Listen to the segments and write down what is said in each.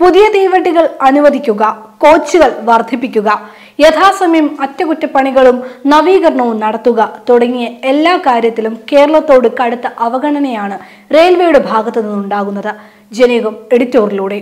പുതിയ തീവണ്ടികൾ അനുവദിക്കുക കോച്ചുകൾ വർദ്ധിപ്പിക്കുക യഥാസമയം അറ്റകുറ്റപ്പണികളും നവീകരണവും നടത്തുക തുടങ്ങിയ എല്ലാ കാര്യത്തിലും കേരളത്തോട് കടുത്ത അവഗണനയാണ് റെയിൽവേയുടെ ഭാഗത്തു നിന്നുണ്ടാകുന്നത് ജനകം എഡിറ്റോറിലൂടെ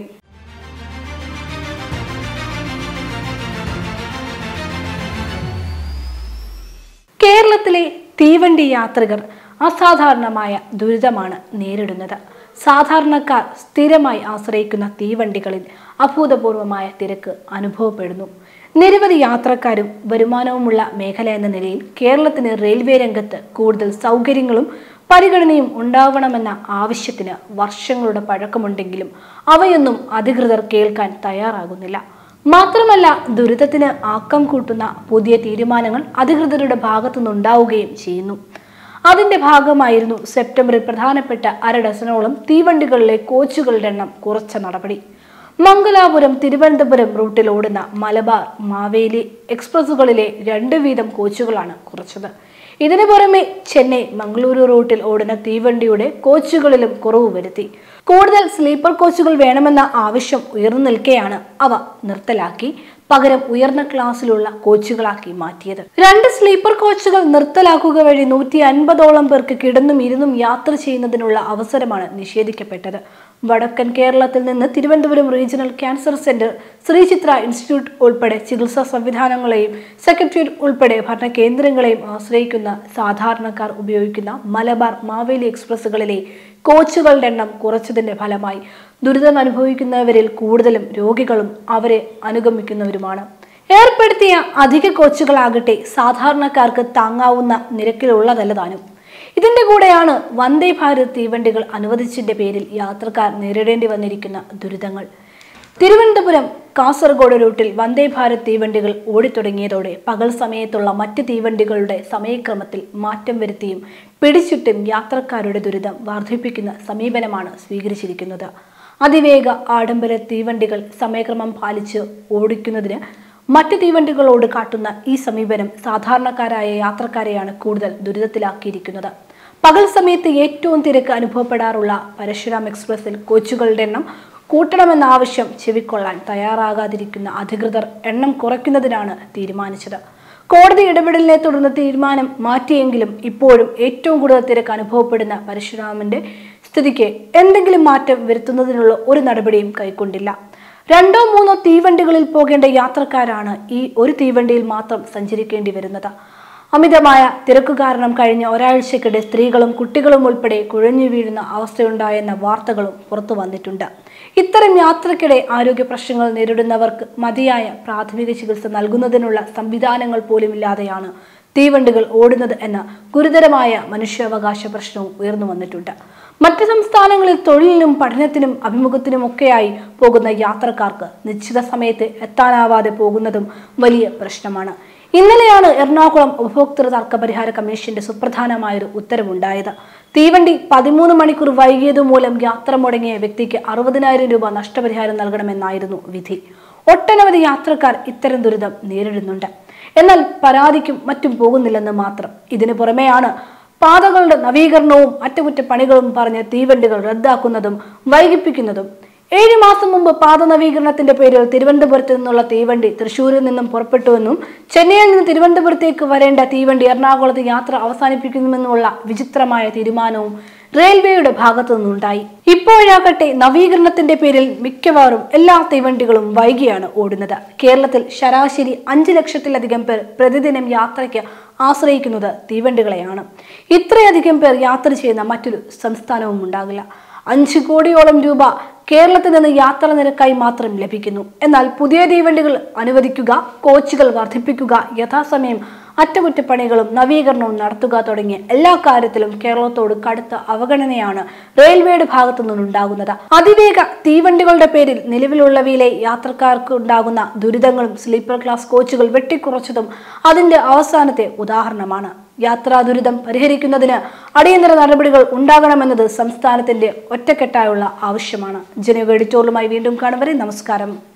കേരളത്തിലെ തീവണ്ടി യാത്രികർ അസാധാരണമായ ദുരിതമാണ് നേരിടുന്നത് സാധാരണക്കാർ സ്ഥിരമായി ആശ്രയിക്കുന്ന തീവണ്ടികളിൽ അഭൂതപൂർവമായ തിരക്ക് അനുഭവപ്പെടുന്നു നിരവധി യാത്രക്കാരും വരുമാനവുമുള്ള മേഖല എന്ന നിലയിൽ കേരളത്തിന് റെയിൽവേ രംഗത്ത് കൂടുതൽ സൗകര്യങ്ങളും പരിഗണനയും ഉണ്ടാവണമെന്ന ആവശ്യത്തിന് വർഷങ്ങളുടെ പഴക്കമുണ്ടെങ്കിലും അവയൊന്നും അധികൃതർ കേൾക്കാൻ തയ്യാറാകുന്നില്ല മാത്രമല്ല ദുരിതത്തിന് ആക്കം കൂട്ടുന്ന പുതിയ തീരുമാനങ്ങൾ അധികൃതരുടെ ഭാഗത്തുനിന്നുണ്ടാവുകയും ചെയ്യുന്നു അതിന്റെ ഭാഗമായിരുന്നു സെപ്റ്റംബറിൽ പ്രധാനപ്പെട്ട അര ഡസനോളം തീവണ്ടികളിലെ കോച്ചുകളുടെ എണ്ണം കുറച്ച നടപടി മംഗലാപുരം തിരുവനന്തപുരം റൂട്ടിൽ ഓടുന്ന മലബാർ മാവേലി എക്സ്പ്രസുകളിലെ രണ്ട് വീതം കോച്ചുകളാണ് കുറച്ചത് ഇതിനു പുറമെ ചെന്നൈ മംഗളൂരു റൂട്ടിൽ ഓടുന്ന തീവണ്ടിയുടെ കോച്ചുകളിലും കുറവ് വരുത്തി കൂടുതൽ സ്ലീപ്പർ കോച്ചുകൾ വേണമെന്ന ആവശ്യം ഉയർന്നു നിൽക്കെയാണ് അവ നിർത്തലാക്കി പകരം ഉയർന്ന ക്ലാസ്സിലുള്ള കോച്ചുകളാക്കി മാറ്റിയത് രണ്ട് സ്ലീപ്പർ കോച്ചുകൾ നിർത്തലാക്കുക വഴി നൂറ്റി അൻപതോളം പേർക്ക് കിടന്നും ഇരുന്നും യാത്ര ചെയ്യുന്നതിനുള്ള അവസരമാണ് നിഷേധിക്കപ്പെട്ടത് വടക്കൻ കേരളത്തിൽ നിന്ന് Thiruvananthapuram regional cancer centre Sreechitra institute ഉൾപ്പെടെ ചികിത്സാ സംവിധാനങ്ങളെയും സെക്രട്ടേറിയറ്റ് ഉൾപ്പെടെ ഭരണ കേന്ദ്രങ്ങളെയും ആശ്രയിക്കുന്ന സാധാരണക്കാർ ഉപയോഗിക്കുന്ന മലബാർ മാവേലി എക്സ്പ്രസുകളിലെ കോച്ചുകളുടെ എണ്ണം കുറച്ചതിന്റെ ഫലമായി ദുരിതം അനുഭവിക്കുന്നവരിൽ കൂടുതലും രോഗികളും അവരെ അനുഗമിക്കുന്നവരുമാണ് ഏർപ്പെടുത്തിയ അധിക കോച്ചുകളാകട്ടെ സാധാരണക്കാർക്ക് താങ്ങാവുന്ന നിരക്കിലുള്ളതല്ല താനും ഇതിന്റെ കൂടെയാണ് വന്ദേ ഭാരത് തീവണ്ടികൾ അനുവദിച്ചതിന്റെ പേരിൽ യാത്രക്കാർ നേരിടേണ്ടി വന്നിരിക്കുന്ന ദുരിതങ്ങൾ തിരുവനന്തപുരം കാസർഗോഡ് റൂട്ടിൽ വന്ദേ ഭാരത് തീവണ്ടികൾ ഓടിത്തുടങ്ങിയതോടെ പകൽ സമയത്തുള്ള മറ്റ് തീവണ്ടികളുടെ സമയക്രമത്തിൽ മാറ്റം വരുത്തിയും പിടിച്ചിട്ടും യാത്രക്കാരുടെ ദുരിതം വർദ്ധിപ്പിക്കുന്ന സമീപനമാണ് സ്വീകരിച്ചിരിക്കുന്നത് അതിവേഗ ആഡംബര തീവണ്ടികൾ സമയക്രമം പാലിച്ച് ഓടിക്കുന്നതിന് മറ്റ് തീവണ്ടികളോട് കാട്ടുന്ന ഈ സമീപനം സാധാരണക്കാരായ യാത്രക്കാരെയാണ് കൂടുതൽ ദുരിതത്തിലാക്കിയിരിക്കുന്നത് പകൽ സമയത്ത് ഏറ്റവും തിരക്ക് അനുഭവപ്പെടാറുള്ള പരശുരാം എക്സ്പ്രസിൽ കോച്ചുകളുടെ എണ്ണം കൂട്ടണമെന്ന ആവശ്യം ചെവിക്കൊള്ളാൻ തയ്യാറാകാതിരിക്കുന്ന അധികൃതർ എണ്ണം കുറയ്ക്കുന്നതിനാണ് തീരുമാനിച്ചത് കോടതി ഇടപെടലിനെ തുടർന്ന് തീരുമാനം മാറ്റിയെങ്കിലും ഇപ്പോഴും ഏറ്റവും കൂടുതൽ തിരക്ക് അനുഭവപ്പെടുന്ന പരശുരാമന്റെ സ്ഥിതിക്ക് എന്തെങ്കിലും മാറ്റം വരുത്തുന്നതിനുള്ള ഒരു നടപടിയും കൈക്കൊണ്ടില്ല രണ്ടോ മൂന്നോ തീവണ്ടികളിൽ പോകേണ്ട യാത്രക്കാരാണ് ഈ ഒരു തീവണ്ടിയിൽ മാത്രം സഞ്ചരിക്കേണ്ടി വരുന്നത് അമിതമായ തിരക്ക് കാരണം കഴിഞ്ഞ ഒരാഴ്ചക്കിടെ സ്ത്രീകളും കുട്ടികളും ഉൾപ്പെടെ കുഴഞ്ഞു വീഴുന്ന അവസ്ഥയുണ്ടായെന്ന വാർത്തകളും പുറത്തു വന്നിട്ടുണ്ട് ഇത്തരം യാത്രക്കിടെ ആരോഗ്യ പ്രശ്നങ്ങൾ നേരിടുന്നവർക്ക് മതിയായ പ്രാഥമിക ചികിത്സ നൽകുന്നതിനുള്ള സംവിധാനങ്ങൾ പോലും ഇല്ലാതെയാണ് തീവണ്ടികൾ ഓടുന്നത് എന്ന ഗുരുതരമായ മനുഷ്യാവകാശ പ്രശ്നവും ഉയർന്നു വന്നിട്ടുണ്ട് മറ്റ് സംസ്ഥാനങ്ങളിൽ തൊഴിലിനും പഠനത്തിനും അഭിമുഖത്തിനുമൊക്കെയായി പോകുന്ന യാത്രക്കാർക്ക് നിശ്ചിത സമയത്ത് എത്താനാവാതെ പോകുന്നതും വലിയ പ്രശ്നമാണ് ഇന്നലെയാണ് എറണാകുളം ഉപഭോക്തൃ തർക്ക പരിഹാര കമ്മീഷന്റെ സുപ്രധാനമായൊരു ഉത്തരവുണ്ടായത് തീവണ്ടി പതിമൂന്ന് മണിക്കൂർ വൈകിയതുമൂലം യാത്ര മുടങ്ങിയ വ്യക്തിക്ക് അറുപതിനായിരം രൂപ നഷ്ടപരിഹാരം നൽകണമെന്നായിരുന്നു വിധി ഒട്ടനവധി യാത്രക്കാർ ഇത്തരം ദുരിതം നേരിടുന്നുണ്ട് എന്നാൽ പരാതിക്കും മറ്റും പോകുന്നില്ലെന്ന് മാത്രം ഇതിനു പുറമെയാണ് പാതകളുടെ നവീകരണവും അറ്റകുറ്റപ്പണികളും പറഞ്ഞ് തീവണ്ടികൾ റദ്ദാക്കുന്നതും വൈകിപ്പിക്കുന്നതും ഏഴ് മാസം മുമ്പ് പാത നവീകരണത്തിന്റെ പേരിൽ തിരുവനന്തപുരത്ത് നിന്നുള്ള തീവണ്ടി തൃശൂരിൽ നിന്നും പുറപ്പെട്ടുവെന്നും ചെന്നൈയിൽ നിന്ന് തിരുവനന്തപുരത്തേക്ക് വരേണ്ട തീവണ്ടി എറണാകുളത്ത് യാത്ര അവസാനിപ്പിക്കുമെന്നുമുള്ള വിചിത്രമായ തീരുമാനവും റെയിൽവേയുടെ ഭാഗത്തു നിന്നുണ്ടായി ഇപ്പോഴാകട്ടെ നവീകരണത്തിന്റെ പേരിൽ മിക്കവാറും എല്ലാ തീവണ്ടികളും വൈകിയാണ് ഓടുന്നത് കേരളത്തിൽ ശരാശരി അഞ്ച് ലക്ഷത്തിലധികം പേർ പ്രതിദിനം യാത്രയ്ക്ക് ആശ്രയിക്കുന്നത് തീവണ്ടികളെയാണ് ഇത്രയധികം പേർ യാത്ര ചെയ്യുന്ന മറ്റൊരു സംസ്ഥാനവും ഉണ്ടാകില്ല അഞ്ച് കോടിയോളം രൂപ കേരളത്തിൽ നിന്ന് യാത്ര നിരക്കായി മാത്രം ലഭിക്കുന്നു എന്നാൽ പുതിയ തീവണ്ടികൾ അനുവദിക്കുക കോച്ചുകൾ വർദ്ധിപ്പിക്കുക യഥാസമയം അറ്റകുറ്റപ്പണികളും നവീകരണവും നടത്തുക തുടങ്ങിയ എല്ലാ കാര്യത്തിലും കേരളത്തോട് കടുത്ത അവഗണനയാണ് റെയിൽവേയുടെ ഭാഗത്തു നിന്നുണ്ടാകുന്നത് അതിവേഗ തീവണ്ടികളുടെ പേരിൽ നിലവിലുള്ളവയിലെ യാത്രക്കാർക്ക് ഉണ്ടാകുന്ന ദുരിതങ്ങളും സ്ലീപ്പർ ക്ലാസ് കോച്ചുകൾ വെട്ടിക്കുറച്ചതും അതിന്റെ അവസാനത്തെ ഉദാഹരണമാണ് യാത്രാ ദുരിതം പരിഹരിക്കുന്നതിന് അടിയന്തര നടപടികൾ ഉണ്ടാകണമെന്നത് സംസ്ഥാനത്തിന്റെ ഒറ്റക്കെട്ടായുള്ള ആവശ്യമാണ് ജനക എഡിറ്റോറിയലുമായി വീണ്ടും കാണും വരെ നമസ്കാരം